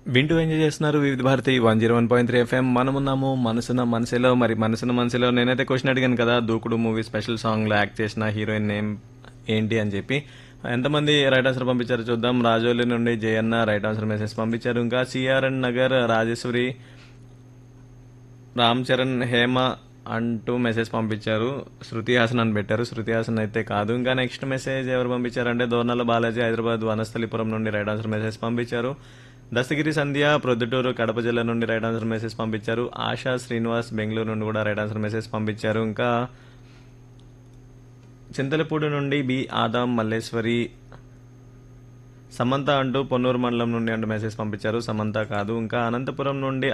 వింటూ ఎంజాయ్ చేస్తున్నారు Vividh Bharati one zero one point three FM మనమున్నాము మనసున మనసులో మరి మనసున మనసులో నేనైతే క్వశ్చన్ అడిగాను కదా దూకుడు మూవీ స్పెషల్ సాంగ్లో యాక్ట్ చేసిన హీరోయిన్ నేమ్ ఏంటి అని చెప్పి ఎంతమంది రైట్ ఆన్సర్ పంపించారో చూద్దాం రాజోలి నుండి జయన్న రైట్ ఆన్సర్ మెసేజ్ పంపించారు ఇంకా సిఆర్ఎన్ నగర్ రాజేశ్వరి రామ్ చరణ్ హేమ అంటూ మెసేజ్ పంపించారు శృతి హాసన్ అని పెట్టారు శృతి హాసన్ అయితే కాదు ఇంకా నెక్స్ట్ మెసేజ్ ఎవరు పంపించారంటే దోర్నల బాలాజీ హైదరాబాద్ వనస్థలిపురం నుండి రైట్ ఆన్సర్ మెసేజ్ పంపించారు దస్తగిరి సంధ్య ప్రొద్దుటూరు కడప జిల్లా నుండి రైట్ ఆన్సర్ మెసేజ్ పంపించారు ఆశా శ్రీనివాస్ బెంగళూరు నుండి కూడా రైట్ ఆన్సర్ మెసేజ్ పంపించారు ఇంకా చింతలపూడి నుండి బి ఆదాం మల్లేశ్వరి సమంత అంటూ పొన్నూరు మండలం నుండి అంటూ మెసేజ్ పంపించారు సమంత కాదు ఇంకా అనంతపురం నుండి